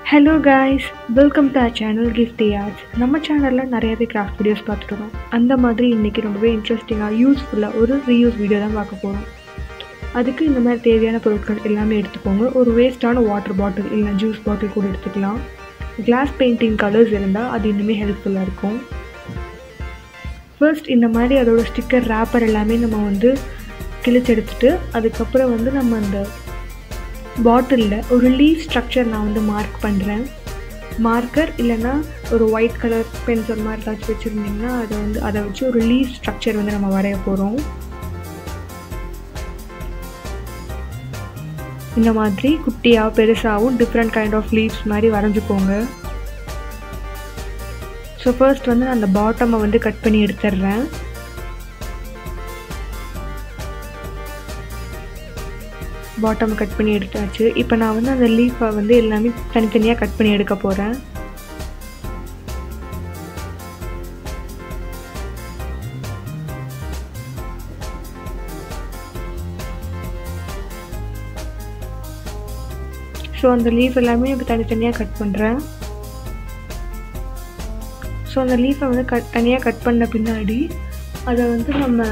hello guys welcome to our channel Gifty Arts நம்ம சேனலில் நிறையவே கிராஃப்ட் வீடியோஸ் பார்த்துருக்கோம் அந்த மாதிரி இன்றைக்கி ரொம்பவே இன்ட்ரெஸ்டிங்காக யூஸ்ஃபுல்லாக ஒரு ரீயூஸ் வீடியோ தான் பார்க்க போகிறோம் அதுக்கு இந்த மாதிரி தேவையான பொருட்கள் எல்லாமே எடுத்துக்கோங்க ஒரு வேஸ்ட்டான வாட்டர் பாட்டில் இல்லை ஜூஸ் பாட்டில் கூட எடுத்துக்கலாம் கிளாஸ் பெயிண்டிங் கலர்ஸ் இருந்தால் அது இன்னுமே ஹெல்ப்ஃபுல்லாக இருக்கும் ஃபர்ஸ்ட் இந்த மாதிரி அதோட ஸ்டிக்கர் ரேப்பர் எல்லாமே நம்ம வந்து கிழிச்சு எடுத்துட்டு அதுக்கப்புறம் வந்து நம்ம அந்த பாட்டிலில் ஒரு லீஃப் ஸ்ட்ரக்சர் நான் வந்து மார்க் பண்ணுறேன் மார்க்கர் இல்லைன்னா ஒரு ஒயிட் கலர் பென்சில் மாதிரி ஏதாச்சும் வச்சுருந்தீங்கன்னா அதை வந்து அதை வச்சு ஒரு லீஃப் ஸ்ட்ரக்சர் வந்து நம்ம வரைய போகிறோம் இந்த மாதிரி குட்டியாக பெருசாகவும் டிஃப்ரெண்ட் கைண்ட் ஆஃப் லீவ்ஸ் மாதிரி வரைஞ்சிக்கோங்க ஸோ ஃபர்ஸ்ட் வந்து நான் அந்த பாட்டமை வந்து கட் பண்ணி எடுத்துடுறேன் பாட்டம் கட் பண்ணி எடுத்தாச்சு இப்போ நான் வந்து அந்த லீஃபை வந்து எல்லாமே தனித்தனியாக கட் பண்ணி எடுக்க போகிறேன் ஸோ அந்த லீஃப் எல்லாமே இப்போ தனித்தனியாக கட் பண்ணுறேன் ஸோ அந்த லீஃபை வந்து கட் தனியாக கட் பண்ண பின்னாடி அதை வந்து நம்ம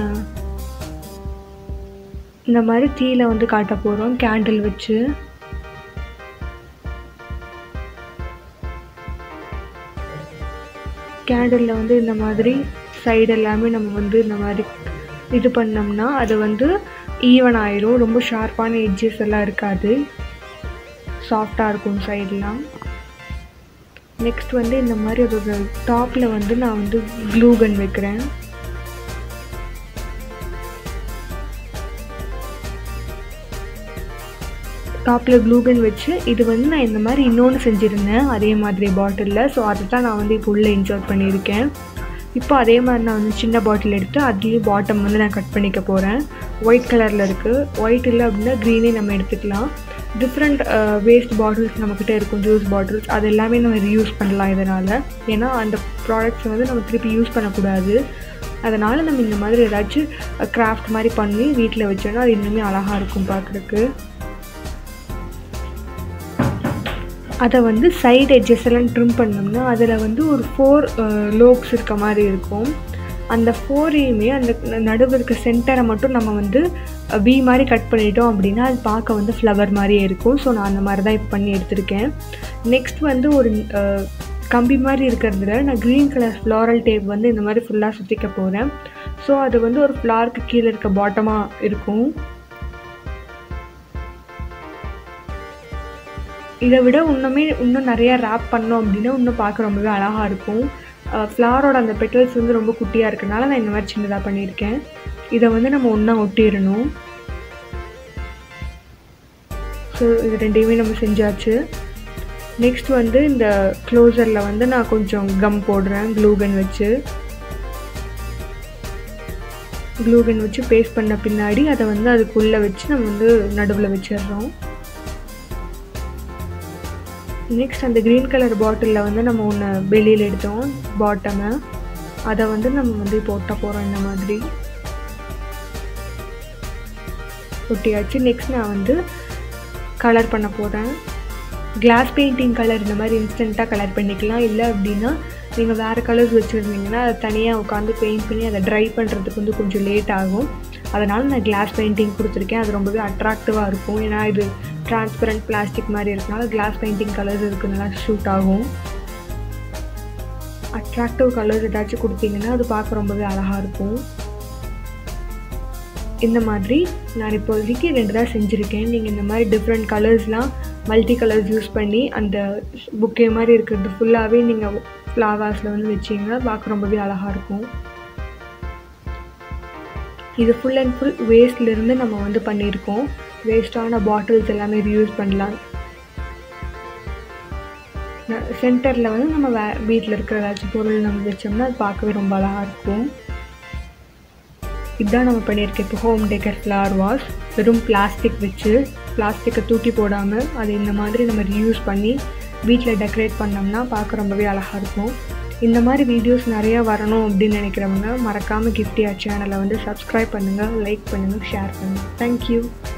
இந்த மாதிரி தீயில வந்து காட்ட போகிறோம் கேண்டில் வச்சு கேண்டிலில் வந்து இந்த மாதிரி சைடு எல்லாமே நம்ம வந்து இந்த மாதிரி இது பண்ணோம்னா அது வந்து ஈவன் ஆயிரும் ரொம்ப ஷார்ப்பான எட்ஜஸ் எல்லாம் இருக்காது சாஃப்டாக இருக்கும் சைடெலாம் நெக்ஸ்ட் வந்து இந்த மாதிரி ஒரு டாப்பில் வந்து நான் வந்து க்ளூ கன் வைக்கிறேன் டாப்பில் க்ளூகன் வச்சு இது வந்து நான் இந்த மாதிரி இன்னொன்று செஞ்சுருந்தேன் அதே மாதிரி பாட்டிலில் ஸோ அதை தான் நான் வந்து இப்போ உள்ளே இன்சர்ட் பண்ணியிருக்கேன் இப்போ அதே மாதிரி நான் வந்து சின்ன பாட்டில் எடுத்து அதுலேயும் பாட்டம் வந்து நான் கட் பண்ணிக்க போகிறேன் ஒயிட் கலரில் இருக்குது ஒயிட் இல்லை அப்படின்னா க்ரீனே நம்ம எடுத்துக்கலாம் டிஃப்ரெண்ட் வேஸ்ட் பாட்டில்ஸ் நம்மக்கிட்ட இருக்கும் ஜூஸ் பாட்டில்ஸ் அது எல்லாமே நம்ம ரியூஸ் பண்ணலாம் இதனால் ஏன்னா அந்த ப்ராடக்ட்ஸை வந்து நம்ம திருப்பி யூஸ் பண்ணக்கூடாது அதனால் நம்ம இந்த மாதிரி ஏதாச்சும் கிராஃப்ட் மாதிரி பண்ணி வீட்டில் வச்சோன்னா அது இன்னுமே அழகாக இருக்கும் பார்க்குறக்கு அதை வந்து சைடு எட்ஜஸ் எல்லாம் ட்ரிம் பண்ணோம்னா அதில் வந்து ஒரு ஃபோர் லோக்ஸ் இருக்க மாதிரி இருக்கும் அந்த ஃபோரையுமே அந்த நடுவு இருக்க சென்டரை மட்டும் நம்ம வந்து வி மாதிரி கட் பண்ணிட்டோம் அப்படின்னா அது பார்க்க வந்து ஃப்ளவர் மாதிரியே இருக்கும் ஸோ நான் அந்த மாதிரி தான் இப்போ பண்ணி எடுத்திருக்கேன் நெக்ஸ்ட் வந்து ஒரு கம்பி மாதிரி இருக்கிறதுல நான் க்ரீன் கலர் ஃப்ளாரல் டேப் வந்து இந்த மாதிரி ஃபுல்லாக சுற்றிக்க போகிறேன் ஸோ அது வந்து ஒரு ஃப்ளாருக்கு கீழே இருக்க பாட்டமாக இருக்கும் இதை விட இன்னுமே இன்னும் நிறையா ரேப் பண்ணோம் அப்படின்னா இன்னும் பார்க்க ரொம்பவே அழகாக இருக்கும் ஃப்ளாரோட அந்த பெட்டல்ஸ் வந்து ரொம்ப குட்டியாக இருக்கனால நான் இந்த மாதிரி சின்னதாக பண்ணியிருக்கேன் இதை வந்து நம்ம ஒன்றா ஒட்டிடணும் ஸோ இது ரெண்டையுமே நம்ம செஞ்சாச்சு நெக்ஸ்ட் வந்து இந்த க்ளோசரில் வந்து நான் கொஞ்சம் கம் போடுறேன் க்ளூகன் வச்சு க்ளூகன் வச்சு பேஸ்ட் பண்ண பின்னாடி அதை வந்து அதுக்குள்ளே வச்சு நம்ம வந்து நடுவில் வச்சிடுறோம் நெக்ஸ்ட் அந்த க்ரீன் கலர் பாட்டிலில் வந்து நம்ம ஒன்று வெளியில் எடுத்தோம் பாட்டமை அதை வந்து நம்ம வந்து இப்போ ஒட்ட போகிறோம் இந்த மாதிரி ஒட்டியாச்சு நெக்ஸ்ட் நான் வந்து கலர் பண்ண போகிறேன் கிளாஸ் பெயிண்டிங் கலர் இந்த மாதிரி இன்ஸ்டண்ட்டாக கலர் பண்ணிக்கலாம் இல்லை அப்படின்னா நீங்கள் வேறு கலர்ஸ் வச்சுருந்தீங்கன்னா அதை தனியாக உட்காந்து பெயிண்ட் பண்ணி அதை ட்ரை பண்ணுறதுக்கு வந்து கொஞ்சம் லேட் ஆகும் அதனால் நான் கிளாஸ் பெயிண்டிங் கொடுத்துருக்கேன் அது ரொம்பவே அட்ராக்டிவாக இருக்கும் ஏன்னா இது டிரான்ஸ்பரண்ட் பிளாஸ்டிக் மாதிரி இருக்கனால கிளாஸ் பெயிண்டிங் கலர்ஸ் இருக்கு நல்லா ஷூட் ஆகும் அட்ராக்டிவ் கலர்ஸ் ஏதாச்சும் கொடுத்தீங்கன்னா அது பார்க்க ரொம்பவே அழகாக இருக்கும் இந்த மாதிரி நான் இப்போதைக்கு ரெண்டு தான் செஞ்சுருக்கேன் நீங்கள் இந்த மாதிரி டிஃப்ரெண்ட் கலர்ஸ்லாம் மல்டி கலர்ஸ் யூஸ் பண்ணி அந்த புக்கே மாதிரி இருக்கிறது ஃபுல்லாகவே நீங்கள் ஃப்ளவர்ஸில் வந்து வச்சிங்கன்னா பார்க்க ரொம்பவே அழகாக இருக்கும் இது ஃபுல் அண்ட் ஃபுல் வேஸ்ட்லேருந்து நம்ம வந்து பண்ணியிருக்கோம் வேஸ்ட்டான பாட்டில்ஸ் எல்லாமே ரியூஸ் பண்ணலாம் சென்டரில் வந்து நம்ம வே வீட்டில் இருக்கிற ஏதாச்சும் பொருள் நம்ம வச்சோம்னா அது பார்க்கவே ரொம்ப அழகாக இருக்கும் இதுதான் நம்ம பண்ணியிருக்கோம் இப்போ ஹோம் டேக்கர் ஃப்ளவர் வாஷ் வெறும் பிளாஸ்டிக் வச்சு பிளாஸ்டிக்கை தூக்கி போடாமல் அதை இந்த மாதிரி நம்ம ரியூஸ் பண்ணி வீட்டில் டெக்கரேட் பண்ணோம்னா பார்க்க ரொம்பவே அழகாக இருக்கும் இந்த மாதிரி வீடியோஸ் நிறையா வரணும் அப்படின்னு நினைக்கிறவங்க மறக்காமல் கிஃப்டி சேனலை வந்து சப்ஸ்கிரைப் பண்ணுங்கள் லைக் பண்ணுங்கள் ஷேர் பண்ணுங்கள் தேங்க்யூ